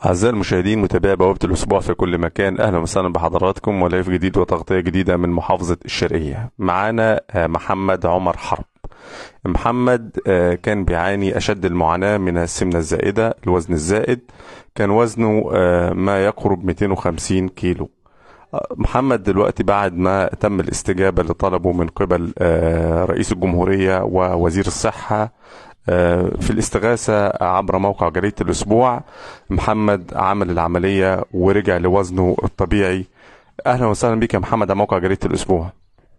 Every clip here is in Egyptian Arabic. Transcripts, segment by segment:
أعزائي المشاهدين متابعي بوابة الأسبوع في كل مكان أهلا وسهلا بحضراتكم ولايف جديد وتغطية جديدة من محافظة الشرقية معانا آه، محمد عمر حرب محمد آه، كان بيعاني أشد المعاناة من السمنة الزائدة الوزن الزائد كان وزنه آه، ما يقرب 250 كيلو آه، محمد دلوقتي بعد ما تم الاستجابة لطلبه من قبل آه، رئيس الجمهورية ووزير الصحة آه، في الاستغاثة عبر موقع جريدة الأسبوع محمد عمل العملية ورجع لوزنه الطبيعي أهلا وسهلا بك يا محمد على موقع جريدة الأسبوع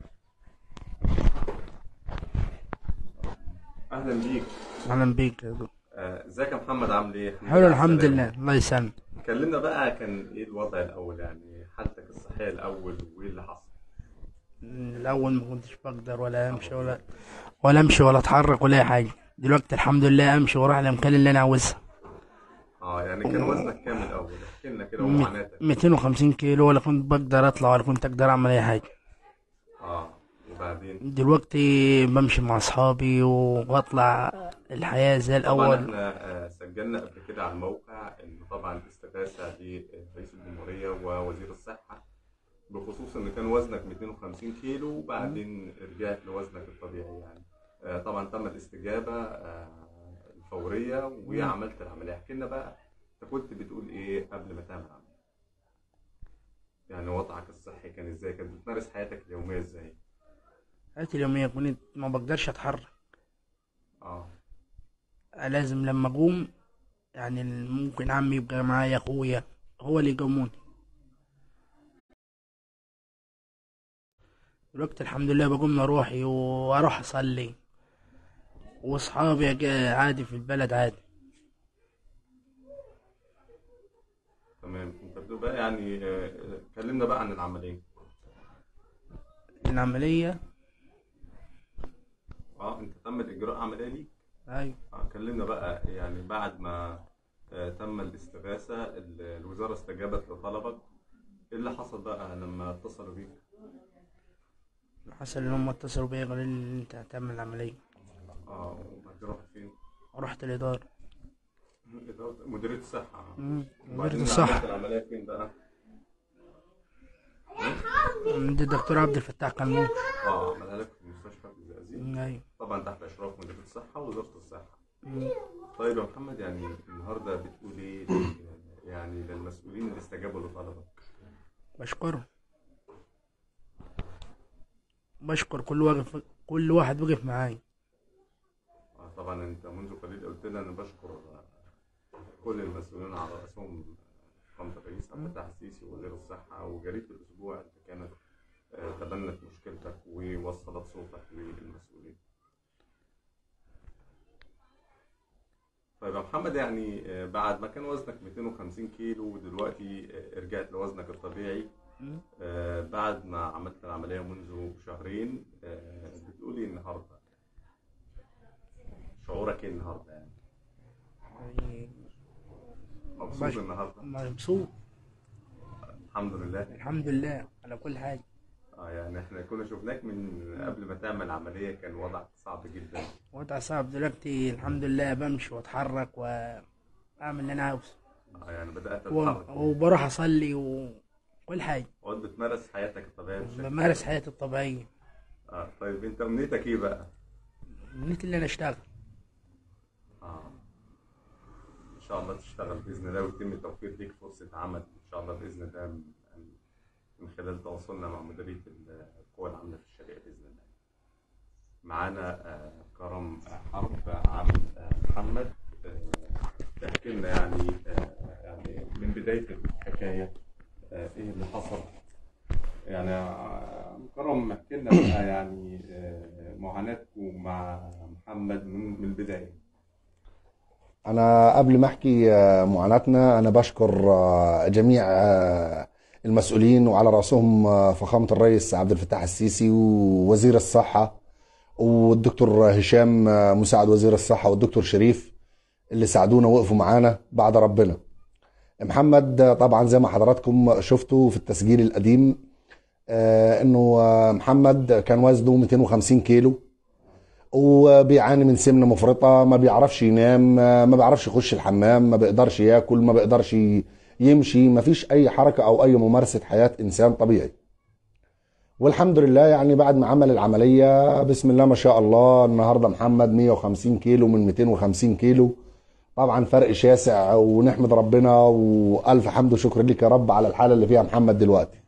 أهلا بيك اهلا بيك يا دكتور. ازيك يا محمد عامل ايه؟ حلو الحمد لله الله يسلمك كلمنا بقى كان ايه الوضع الأول يعني حالتك الصحية الأول وإيه اللي حصل؟ الاول ما كنتش بقدر ولا امشي ولا ولا امشي ولا اتحرك ولا اي حاجه دلوقتي الحمد لله امشي واروح الاماكن اللي انا عاوزها اه يعني كان وزنك كام الأول؟ احكي لنا كده م- ومعاناتك 250 كيلو ولا كنت بقدر اطلع ولا كنت اقدر اعمل اي حاجه اه وبعدين دلوقتي بمشي مع اصحابي واطلع الحياه زي طبعا الاول احنا آه، سجلنا قبل كده على الموقع ان طبعا الاستغاثه لرئيس الجمهوريه ووزير الصحه بخصوص ان كان وزنك 250 كيلو وبعدين رجعت لوزنك الطبيعي يعني آه، طبعا تم الاستجابه آه، الفوريه وعملت العمليه احكي لنا بقى انت كنت بتقول ايه قبل ما تعمل العمليه يعني وضعك الصحي كان ازاي كنت بتمارس حياتك اليوميه ازاي حياتي اليوميه كنت ما بقدرش اتحرك اه لازم لما اقوم يعني ممكن عمي يبقى معايا اخويا هو اللي يقوموني دلوقتي الحمد لله بقوم روحي واروح اصلي واصحابي جا- عادي في البلد عادي تمام انت بتقول بقى يعني آه، آه، كلمنا بقى عن العمليه العملية اه انت تم اجراء عمليه ليك ايوه آه كلمنا بقى يعني بعد ما آه تم الاستغاثه ال- الوزاره استجابت لطلبك ايه اللي حصل بقى لما اتصلوا بيك حصل ان هم اتصلوا بيا قالوا لي انت هتعمل العملية اه وبعد رحت فين رحت الإدارة إدارة- مديريه الصحه مم، وبعدين مديرية عملت الصحة العمليه فين بقى عند الدكتور عبد الفتاح قنوش اه عملها لك في مستشفى في الزقازيق ايوه طبعا تحت اشراف مديريه الصحه ووزاره الصحه مم. طيب يا محمد يعني النهارده بتقول ايه لل- يعني للمسؤولين اللي استجابوا لطلبك بشكره بشكر كل واقف كل واحد وقف معاي آه، طبعا انت منذ قليل قلت لنا انا بشكر آه، كل المسؤولين على راسهم فخامة الرئيس عبد الفتاح السيسي ووزير الصحة وجريدة الأسبوع اللي كانت آه، تبنت مشكلتك ووصلت صوتك للمسؤولين. طيب يا محمد يعني آه، بعد ما كان وزنك 250 كيلو ودلوقتي آه، رجعت لوزنك الطبيعي مم. آه، بعد ما عملت العملية منذ شهرين آه، بتقولي النهارده شعورك ايه النهارده يعني؟ يعني مبسوط باش- النهارده؟ مبسوط الحمد لله الحمد لله على كل حاجة اه يعني احنا كنا شفناك من قبل ما تعمل عملية كان وضعك صعب جدا وضع صعب دلوقتي الحمد لله بمشي واتحرك واعمل اللي انا عاوزه اه يعني بدأت و- تتحرك وبروح اصلي وكل حاجة وقت بتمارس حياتك الطبيعية بشكل بمارس حياتي الطبيعية اه طيب انت امنيتك ايه بقى؟ نيت اللي انا اشتغل اه ان شاء الله تشتغل باذن الله ويتم توفير ليك فرصة عمل ان شاء الله باذن الله من من خلال تواصلنا مع مديرية القوى العاملة في الشرقية باذن الله. معانا آه، كرم حرب عم آه، محمد آه، احكي لنا يعني آه، يعني من بداية الحكاية آه، ايه اللي حصل يعني آه، كرم احكي لنا بقى يعني آه، معاناتكم مع محمد من من البداية أنا قبل ما أحكي آه، معاناتنا أنا بشكر آه، جميع آه، المسؤولين وعلى رأسهم آه، فخامة الرئيس عبد الفتاح السيسي ووزير الصحة والدكتور هشام آه، مساعد وزير الصحة والدكتور شريف اللي ساعدونا وقفوا معانا بعد ربنا محمد آه، طبعا زي ما حضراتكم شفتوا في التسجيل القديم آه، انه آه، محمد كان وزنه 250 كيلو وبيعاني من سمنه مفرطه ما بيعرفش ينام ما بيعرفش يخش الحمام ما بيقدرش ياكل ما بيقدرش يمشي ما فيش اي حركه او اي ممارسه حياه انسان طبيعي والحمد لله يعني بعد ما عمل العمليه بسم الله ما شاء الله النهارده محمد 150 كيلو من 250 كيلو طبعا فرق شاسع ونحمد ربنا والف حمد وشكر لك يا رب على الحاله اللي فيها محمد دلوقتي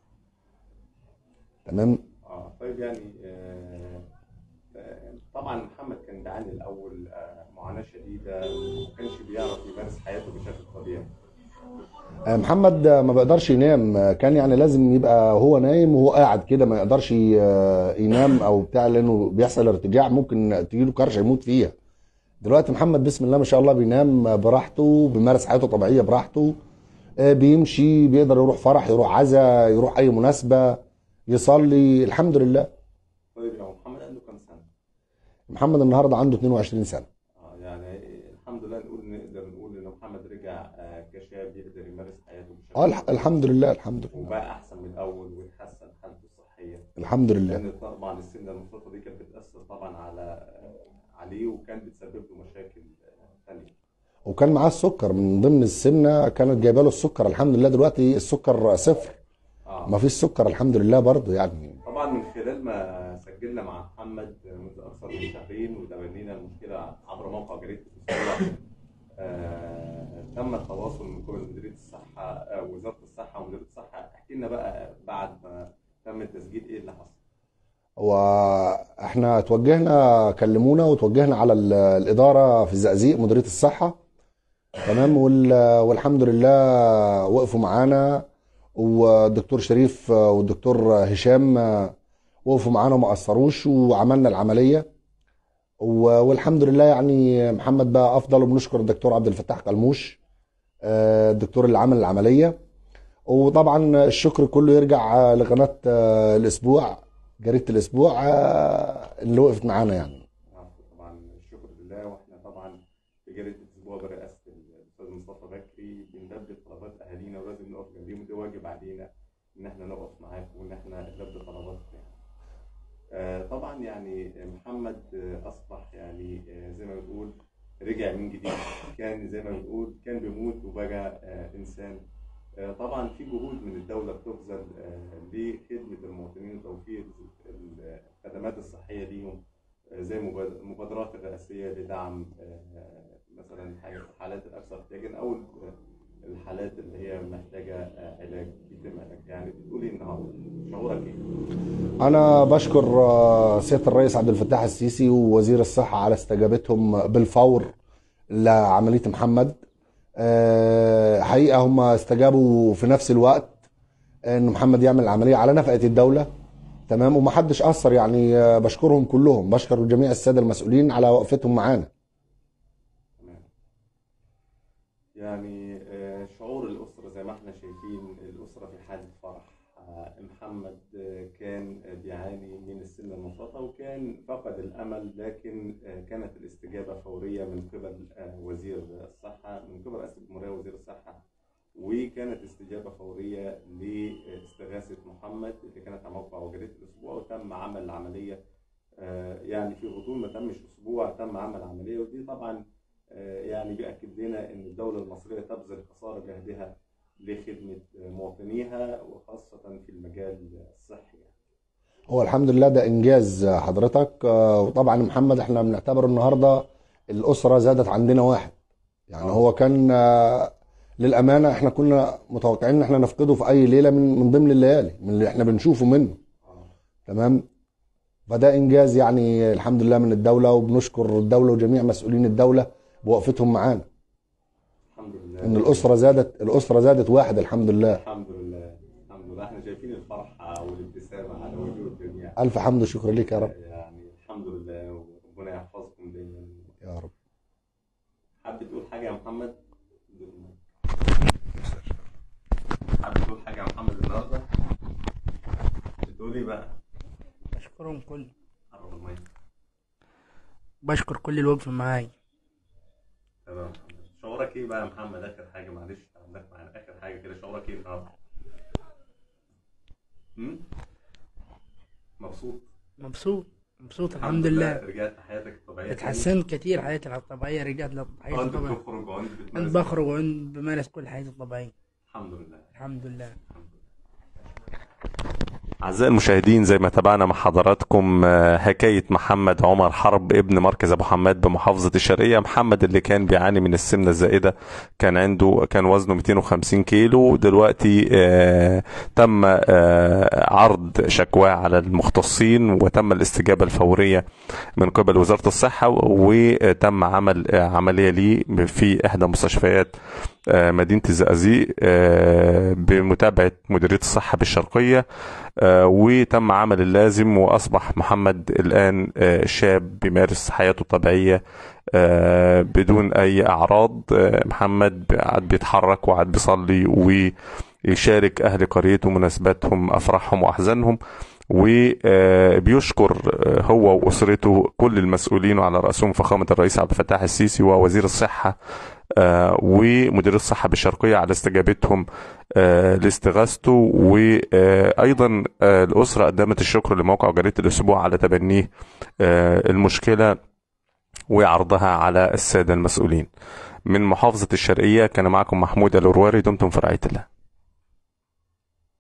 تمام اه طيب يعني آه، آه، طبعا محمد كان بيعاني الاول آه، معاناه شديده وما كانش بيعرف يمارس حياته بشكل طبيعي آه، محمد آه، ما بيقدرش ينام آه، كان يعني لازم يبقى هو نايم وهو قاعد كده ما يقدرش ي- آه، ينام او بتاع لانه بيحصل ارتجاع ممكن تجيله كرشه يموت فيها دلوقتي محمد بسم الله ما شاء الله بينام براحته بيمارس حياته طبيعيه براحته آه، بيمشي بيقدر يروح فرح يروح عزا يروح اي مناسبه يصلي الحمد لله طيب لو محمد عنده كام سنه؟ محمد النهارده عنده 22 سنه اه يعني الحمد لله نقول نقدر نقول ان محمد رجع آه، كشاب يقدر يمارس حياته بشكل اه الح- الحمد لله الحمد لله وبقى احسن من الاول وتحسن حالته الصحيه الحمد لله لان طبعا السمنه المفرطه دي كانت بتاثر طبعا على عليه وكان بتسبب له مشاكل ثانيه وكان معاه السكر من ضمن السمنه كانت جايبه له السكر الحمد لله دلوقتي السكر صفر اه ما فيش سكر الحمد لله برضه يعني طبعا من خلال ما سجلنا مع محمد منذ اكثر من شهرين وتبنينا المشكله عبر موقع جريده الاسبوع آه، تم التواصل من قبل مديريه الصحه آه، وزاره الصحه ومديريه الصحه احكي لنا بقى بعد ما تم التسجيل ايه اللي حصل؟ واحنا توجهنا كلمونا وتوجهنا على ال- الاداره في الزقازيق مديريه الصحه تمام وال- والحمد لله وقفوا معانا والدكتور شريف والدكتور هشام وقفوا معانا وما قصروش وعملنا العمليه و- والحمد لله يعني محمد بقى افضل وبنشكر الدكتور عبد الفتاح قلموش آه، الدكتور اللي عمل العمليه وطبعا الشكر كله يرجع لقناه آه، الاسبوع جريده الاسبوع آه، اللي وقفت معانا يعني عفوا طبعا الشكر لله واحنا طبعا في جريده الاسبوع برئاسه الاستاذ مصطفى بكري بنلبي طلبات اهالينا ولازم نقف جنبيهم ده واجب علينا ان احنا نقف معاكم وان احنا نلبي طلباتكم يعني. آه، طبعا يعني محمد آه، اصبح يعني آه، زي ما بنقول رجع من جديد كان زي ما بنقول كان بيموت وبقى آه، انسان آه، طبعا في جهود من الدوله بتبذل آه، لخدمه المواطنين وتوفير الخدمات الصحيه ليهم آه، زي مباد- مبادرات الرئاسيه لدعم آه، مثلا الحالات الاكثر احتياجا او الحالات اللي هي محتاجه آه، علاج يتم علاجها يعني بتقولي النهارده شعورك ايه؟ انا بشكر آه، سياده الرئيس عبد الفتاح السيسي ووزير الصحه على استجابتهم بالفور لعمليه محمد آه، حقيقه هم استجابوا في نفس الوقت ان محمد يعمل العمليه على نفقه الدوله تمام ومحدش اثر يعني آه، بشكرهم كلهم بشكر جميع الساده المسؤولين على وقفتهم معانا تمام. يعني آه، شعور الأسرة زي ما احنا شايفين الأسرة في حالة فرح آه، محمد آه، كان آه، بيعاني من السن المفرطة وكان فقد الأمل لكن آه، كانت الاستجابة فورية من قبل آه، وزير الصحة من قبل رئيس الجمهورية وزير الصحة وكانت استجابة فورية لاستغاثة محمد اللي كانت على موقع وجريدة الأسبوع وتم عمل العملية آه، يعني في غضون ما تمش أسبوع تم عمل عملية ودي طبعا آه، يعني بيأكد لنا أن الدولة المصرية تبذل قصارى جهدها لخدمة آه، مواطنيها وخاصة في المجال الصحي يعني. هو الحمد لله ده انجاز حضرتك آه، وطبعا محمد احنا بنعتبر النهارده الاسره زادت عندنا واحد يعني آه. هو كان آه، للامانه احنا كنا متوقعين ان احنا نفقده في اي ليله من من ضمن الليالي من اللي احنا بنشوفه منه آه. تمام فده انجاز يعني الحمد لله من الدوله وبنشكر الدوله وجميع مسؤولين الدوله بوقفتهم معانا الحمد لله ان الاسره زادت الاسره زادت واحد الحمد لله الحمد لله الحمد لله احنا شايفين الفرحة والابتسامة على وجوه الجميع الف حمد وشكر لك يا رب يعني الحمد لله وربنا يحفظكم دايما يا رب حابب تقول حاجة يا محمد؟ حابب تقول حاجة يا محمد النهاردة؟ بتقول ايه بقى؟ بشكرهم كل قرب المايك بشكر كل اللي وقف معايا تمام شعورك ايه بقى يا محمد اخر حاجة معلش عندك معانا اخر حاجة كده شعورك ايه النهاردة؟ هم؟ مبسوط؟ مبسوط مبسوط الحمد لله رجعت حياتك الطبيعيه اتحسنت كتير حياتي الطبيعية رجعت لحياتي انت الطبيعية بتخرج وانت أنت بتمارس بخرج وأنت بمارس كل حياتي الطبيعية الحمد لله الحمد لله أعزائي المشاهدين زي ما تابعنا مع حضراتكم آه، حكاية محمد عمر حرب ابن مركز أبو حماد بمحافظة الشرقية محمد اللي كان بيعاني من السمنة الزائدة كان عنده كان وزنه 250 كيلو دلوقتي آه، تم آه، عرض شكواه على المختصين وتم الاستجابة الفورية من قبل وزارة الصحة وتم عمل آه، عملية ليه في إحدى مستشفيات آه، مدينة الزقازيق آه، بمتابعة مديرية الصحة بالشرقية آه، وتم عمل اللازم وأصبح محمد الآن آه، شاب بيمارس حياته الطبيعية آه، بدون أي أعراض آه، محمد قاعد بيتحرك وقاعد بيصلي ويشارك أهل قريته مناسباتهم أفراحهم وأحزانهم وبيشكر هو وأسرته كل المسؤولين وعلى رأسهم فخامة الرئيس عبد الفتاح السيسي ووزير الصحة آه، ومدير الصحة بالشرقية على استجابتهم آه، لاستغاثته وأيضا الأسرة قدمت الشكر لموقع جريدة الأسبوع على تبنيه آه، المشكلة وعرضها على السادة المسؤولين من محافظة الشرقية كان معكم محمود الأرواري دمتم في رعاية الله